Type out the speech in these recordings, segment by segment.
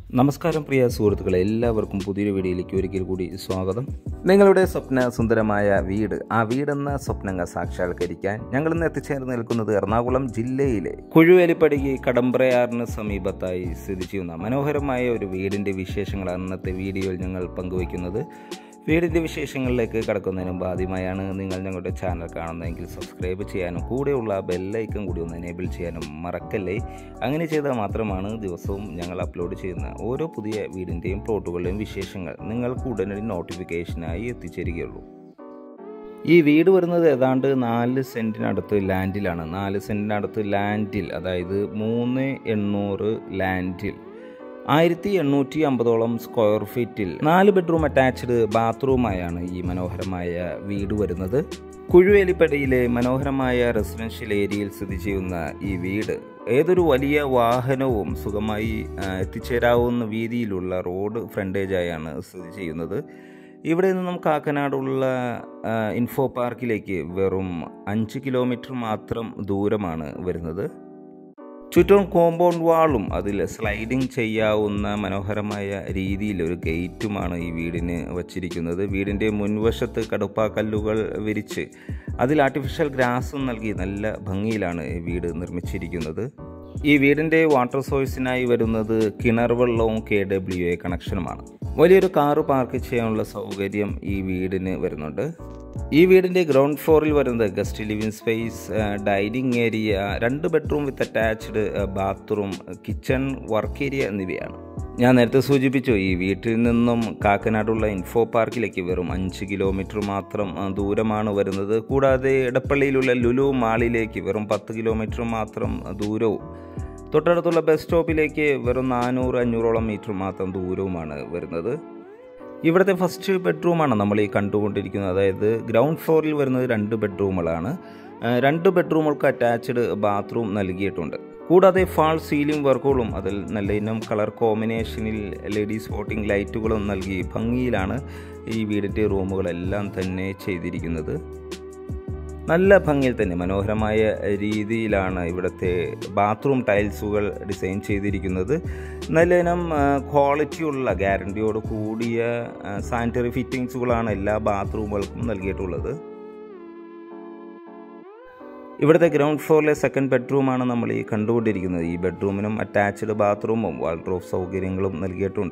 നമസ്കാരം പ്രിയ സുഹൃത്തുക്കളെ എല്ലാവർക്കും പുതിയൊരു വീഡിയോയിലേക്ക് ഒരിക്കൽ കൂടി സ്വാഗതം നിങ്ങളുടെ സ്വപ്ന സുന്ദരമായ വീട് ആ വീടെന്ന സ്വപ്നങ്ങൾ സാക്ഷാത്കരിക്കാൻ ഞങ്ങൾ ഇന്ന് എത്തിച്ചേർന്ന് നിൽക്കുന്നത് എറണാകുളം ജില്ലയിലെ കുഴുവേലിപ്പടിക്ക് കടമ്പ്രയാറിന് സമീപത്തായി സ്ഥിതി ചെയ്യുന്ന മനോഹരമായ ഒരു വീടിൻ്റെ വിശേഷങ്ങളാണ് ഇന്നത്തെ വീഡിയോയിൽ ഞങ്ങൾ പങ്കുവയ്ക്കുന്നത് വീടിൻ്റെ വിശേഷങ്ങളിലേക്ക് കടക്കുന്നതിന് മുമ്പ് ആദ്യമായാണ് നിങ്ങൾ ഞങ്ങളുടെ ചാനൽ കാണുന്നതെങ്കിൽ സബ്സ്ക്രൈബ് ചെയ്യാനും കൂടെയുള്ള ബെല്ലൈക്കൺ കൂടി ഒന്ന് എനേബിൾ ചെയ്യാനും മറക്കല്ലേ അങ്ങനെ ചെയ്താൽ മാത്രമാണ് ദിവസവും ഞങ്ങൾ അപ്ലോഡ് ചെയ്യുന്ന ഓരോ പുതിയ വീടിൻ്റെയും പ്ലോട്ടുകളുടെയും വിശേഷങ്ങൾ നിങ്ങൾക്ക് ഉടനടി നോട്ടിഫിക്കേഷനായി എത്തിച്ചേരുകയുള്ളൂ ഈ വീട് വരുന്നത് ഏതാണ്ട് നാല് സെൻറ്റിനടുത്ത് ലാൻഡിലാണ് നാല് സെൻറ്റിനടുത്ത് ലാൻഡിൽ അതായത് മൂന്ന് എണ്ണൂറ് ലാൻഡിൽ ആയിരത്തി എണ്ണൂറ്റി അമ്പതോളം സ്ക്വയർ ഫീറ്റിൽ നാല് ബെഡ്റൂം അറ്റാച്ച്ഡ് ബാത്റൂമായാണ് ഈ മനോഹരമായ വീട് വരുന്നത് കുഴുവേലിപ്പടിയിലെ മനോഹരമായ റെസിഡൻഷ്യൽ ഏരിയയിൽ സ്ഥിതി ചെയ്യുന്ന ഈ വീട് ഏതൊരു വലിയ വാഹനവും സുഖമായി ആ, എത്തിച്ചേരാവുന്ന വീതിയിലുള്ള റോഡ് ഫ്രണ്ടേജായാണ് സ്ഥിതി ചെയ്യുന്നത് ഇവിടെ നിന്നും കാക്കനാടുള്ള ആ, ഇൻഫോ പാർക്കിലേക്ക് വെറും അഞ്ച് കിലോമീറ്റർ മാത്രം ദൂരമാണ് വരുന്നത് ചുറ്റും കോമ്പൗണ്ട് വാളും അതിൽ സ്ലൈഡിംഗ് ചെയ്യാവുന്ന മനോഹരമായ രീതിയിൽ ഒരു ഗേറ്റുമാണ് ഈ വീടിന് വച്ചിരിക്കുന്നത് വീടിൻ്റെ മുൻവശത്ത് കടുപ്പാക്കല്ലുകൾ വിരിച്ച് അതിൽ ആർട്ടിഫിഷ്യൽ ഗ്രാസും നൽകി നല്ല ഭംഗിയിലാണ് ഈ വീട് നിർമ്മിച്ചിരിക്കുന്നത് ഈ വീടിൻ്റെ വാട്ടർ സോഴ്സിനായി വരുന്നത് കിണർ വെള്ളവും കെ ഡബ്ല്യു എ കണക്ഷനുമാണ് വലിയൊരു കാറ് പാർക്ക് ചെയ്യാനുള്ള സൗകര്യം ഈ വീടിന് വരുന്നുണ്ട് ഈ വീടിൻ്റെ ഗ്രൗണ്ട് ഫ്ലോറിൽ വരുന്നത് guest living space dining area രണ്ട് bedroom with attached bathroom kitchen work area എന്നിവയാണ് ഞാൻ നേരത്തെ സൂചിപ്പിച്ചു ഈ വീട്ടിൽ നിന്നും കാക്കനാടുള്ള ഇൻഫോ പാർക്കിലേക്ക് വെറും അഞ്ച് കിലോമീറ്റർ മാത്രം ആ, ദൂരമാണ് വരുന്നത് കൂടാതെ എടപ്പള്ളിയിലുള്ള ലുലു മാളിലേക്ക് വെറും പത്ത് കിലോമീറ്റർ മാത്രം ദൂരവും തൊട്ടടുത്തുള്ള ബസ് സ്റ്റോപ്പിലേക്ക് വെറും നാനൂറ് അഞ്ഞൂറോളം മീറ്റർ മാത്രം ദൂരവുമാണ് വരുന്നത് ഇവിടുത്തെ ഫസ്റ്റ് ബെഡ്റൂമാണ് നമ്മൾ ഈ കണ്ടുകൊണ്ടിരിക്കുന്നത് അതായത് ഗ്രൗണ്ട് ഫ്ലോറിൽ വരുന്നത് രണ്ട് ബെഡ്റൂമുകളാണ് ആ, രണ്ട് ബെഡ്റൂമുകൾക്ക് അറ്റാച്ച്ഡ് ബാത്റൂം നൽകിയിട്ടുണ്ട് കൂടാതെ ഫാൾ സീലിംഗ് വർക്കുകളും അതിൽ നല്ല ഇനം കളർ കോമ്പിനേഷനിൽ ലേഡീസ് വോട്ടിംഗ് ലൈറ്റുകളും നൽകി ഭംഗിയിലാണ് ഈ വീടിൻ്റെ റൂമുകളെല്ലാം തന്നെ ചെയ്തിരിക്കുന്നത് നല്ല ഭംഗിയിൽ തന്നെ മനോഹരമായ രീതിയിലാണ് ഇവിടുത്തെ ബാത്റൂം ടൈൽസുകൾ ഡിസൈൻ ചെയ്തിരിക്കുന്നത് നല്ല ഇനം ക്വാളിറ്റിയുള്ള ഗ്യാരണ്ടിയോട് കൂടിയ സാനിറ്ററി ഫിറ്റിങ്സുകളാണ് എല്ലാ ബാത്റൂമുകൾക്കും നൽകിയിട്ടുള്ളത് ഇവിടുത്തെ ഗ്രൗണ്ട് ഫ്ലോറിലെ സെക്കൻഡ് ബെഡ്റൂമാണ് നമ്മൾ ഈ കണ്ടുകൊണ്ടിരിക്കുന്നത് ഈ ബെഡ്റൂമിനും അറ്റാച്ച്ഡ് ബാത്റൂമും വാൾഡ്രോഫ് സൗകര്യങ്ങളും നൽകിയിട്ടുണ്ട്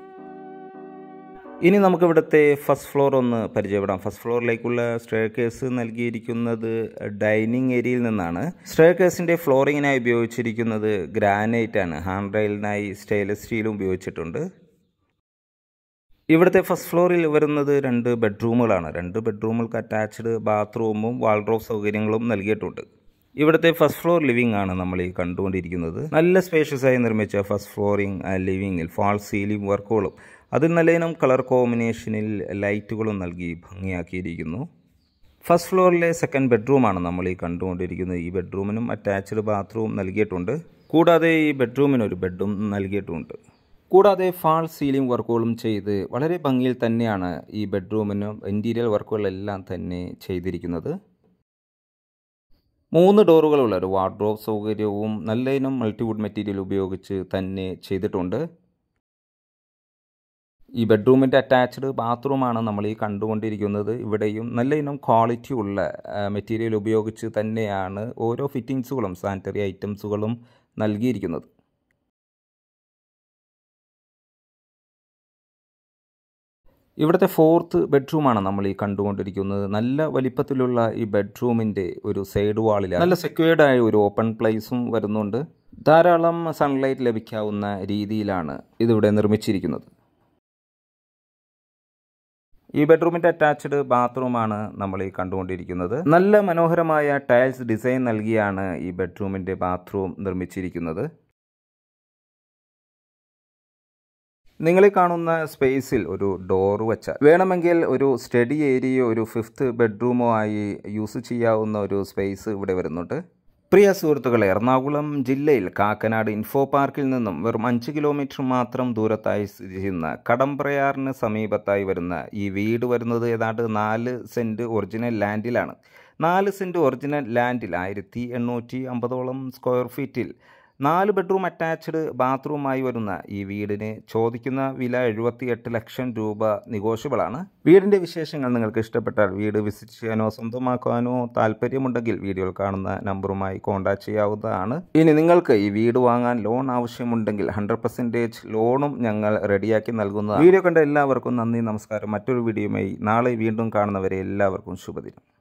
ഇനി നമുക്ക് ഇവിടുത്തെ ഫസ്റ്റ് ഫ്ലോർ ഒന്ന് പരിചയപ്പെടാം ഫസ്റ്റ് ഫ്ലോറിലേക്കുള്ള സ്റ്റെയർ കേസ് നൽകിയിരിക്കുന്നത് ഡൈനിങ് ഏരിയയിൽ നിന്നാണ് സ്റ്റെയർ കേസിൻ്റെ ഫ്ലോറിങ്ങിനായി ഉപയോഗിച്ചിരിക്കുന്നത് ഗ്രാനൈറ്റ് ആണ് ഹാൻഡ് റെയിലിനായി സ്റ്റെയിൻലെസ് സ്റ്റീലും ഉപയോഗിച്ചിട്ടുണ്ട് ഇവിടുത്തെ ഫസ്റ്റ് ഫ്ലോറിൽ വരുന്നത് രണ്ട് ബെഡ്റൂമുകളാണ് രണ്ട് ബെഡ്റൂമുകൾക്ക് അറ്റാച്ച്ഡ് ബാത്റൂമും വാൾഡ്രോഫ് സൗകര്യങ്ങളും നൽകിയിട്ടുണ്ട് ഇവിടുത്തെ ഫസ്റ്റ് ഫ്ലോർ ലിവിംഗ് ആണ് നമ്മൾ ഈ കണ്ടുകൊണ്ടിരിക്കുന്നത് നല്ല സ്പേഷ്യസ് ആയി നിർമ്മിച്ച ഫസ്റ്റ് ഫ്ലോറിംഗ് ലിവിങ്ങിൽ ഫാൾ സീലിംഗ് വർക്കുകളും അതിൽ നല്ല ഇനം കളർ കോമ്പിനേഷനിൽ ലൈറ്റുകളും നൽകി ഭംഗിയാക്കിയിരിക്കുന്നു ഫസ്റ്റ് ഫ്ലോറിലെ സെക്കൻഡ് ബെഡ്റൂമാണ് നമ്മൾ ഈ കണ്ടുകൊണ്ടിരിക്കുന്നത് ഈ ബെഡ്റൂമിനും അറ്റാച്ച്ഡ് ബാത്റൂം നൽകിയിട്ടുണ്ട് കൂടാതെ ഈ ബെഡ്റൂമിന് ഒരു ബെഡും നൽകിയിട്ടുണ്ട് കൂടാതെ ഫാൾ സീലിംഗ് വർക്കുകളും ചെയ്ത് വളരെ ഭംഗിയിൽ തന്നെയാണ് ഈ ബെഡ്റൂമിനും ഇൻറ്റീരിയർ വർക്കുകളെല്ലാം തന്നെ ചെയ്തിരിക്കുന്നത് മൂന്ന് ഡോറുകളുള്ള ഒരു വാർഡ്രോബ് സൗകര്യവും നല്ല ഇനം മൾട്ടിവുഡ് മെറ്റീരിയൽ ഉപയോഗിച്ച് തന്നെ ചെയ്തിട്ടുണ്ട് ഈ ബെഡ്റൂമിൻ്റെ അറ്റാച്ച്ഡ് ബാത്റൂമാണ് നമ്മൾ ഈ കണ്ടുകൊണ്ടിരിക്കുന്നത് ഇവിടെയും നല്ല ഇനം ക്വാളിറ്റി ഉള്ള മെറ്റീരിയൽ ഉപയോഗിച്ച് തന്നെയാണ് ഓരോ ഫിറ്റിങ്സുകളും സാനിറ്ററി ഐറ്റംസുകളും നൽകിയിരിക്കുന്നത് ഇവിടുത്തെ ഫോർത്ത് ബെഡ്റൂമാണ് നമ്മൾ ഈ കണ്ടുകൊണ്ടിരിക്കുന്നത് നല്ല വലിപ്പത്തിലുള്ള ഈ ബെഡ്റൂമിൻ്റെ ഒരു സൈഡ് വാളിൽ നല്ല സെക്യൂർഡ് ആയ ഒരു ഓപ്പൺ പ്ലേസും വരുന്നുണ്ട് ധാരാളം സൺലൈറ്റ് ലഭിക്കാവുന്ന രീതിയിലാണ് ഇതിവിടെ നിർമ്മിച്ചിരിക്കുന്നത് ഈ ബെഡ്റൂമിൻ്റെ അറ്റാച്ച്ഡ് ബാത്റൂമാണ് നമ്മൾ ഈ കണ്ടുകൊണ്ടിരിക്കുന്നത് നല്ല മനോഹരമായ ടൈൽസ് ഡിസൈൻ നൽകിയാണ് ഈ ബെഡ്റൂമിൻ്റെ ബാത്റൂം നിർമ്മിച്ചിരിക്കുന്നത് നിങ്ങൾ ഈ കാണുന്ന സ്പേസിൽ ഒരു ഡോർ വെച്ചാൽ വേണമെങ്കിൽ ഒരു സ്റ്റഡി ഏരിയയോ ഒരു ഫിഫ്ത്ത് ബെഡ്റൂമോ ആയി യൂസ് ചെയ്യാവുന്ന ഒരു സ്പേസ് ഇവിടെ വരുന്നുണ്ട് പ്രിയ സുഹൃത്തുക്കളെ എറണാകുളം ജില്ലയിൽ കാക്കനാട് ഇൻഫോ പാർക്കിൽ നിന്നും വെറും അഞ്ച് കിലോമീറ്റർ മാത്രം ദൂരത്തായി സ്ഥിതി ചെയ്യുന്ന കടമ്പ്രയാറിന് സമീപത്തായി വരുന്ന ഈ വീട് വരുന്നത് ഏതാണ്ട് നാല് സെൻറ്റ് ഒറിജിനൽ ലാൻഡിലാണ് നാല് സെൻറ്റ് ഒറിജിനൽ ലാൻഡിൽ ആയിരത്തി എണ്ണൂറ്റി അമ്പതോളം സ്ക്വയർ ഫീറ്റിൽ നാല് ബെഡ്റൂം അറ്റാച്ച്ഡ് ബാത്റൂമായി വരുന്ന ഈ വീടിന് ചോദിക്കുന്ന വില എഴുപത്തി എട്ട് ലക്ഷം രൂപ നെഗോഷ്യബിളാണ് വീടിൻ്റെ വിശേഷങ്ങൾ നിങ്ങൾക്ക് ഇഷ്ടപ്പെട്ടാൽ വീട് വിസിറ്റ് ചെയ്യാനോ സ്വന്തമാക്കാനോ താല്പര്യമുണ്ടെങ്കിൽ വീഡിയോയിൽ കാണുന്ന നമ്പറുമായി കോൺടാക്ട് ചെയ്യാവുന്നതാണ് ഇനി നിങ്ങൾക്ക് ഈ വീട് വാങ്ങാൻ ലോൺ ആവശ്യമുണ്ടെങ്കിൽ ഹൺഡ്രഡ് പെർസെൻറ്റേജ് ലോണും ഞങ്ങൾ റെഡിയാക്കി നൽകുന്നതാണ് വീഡിയോ കണ്ട എല്ലാവർക്കും നന്ദി നമസ്കാരം മറ്റൊരു വീഡിയോയുമായി നാളെ വീണ്ടും കാണുന്നവരെ എല്ലാവർക്കും ശുഭദിനം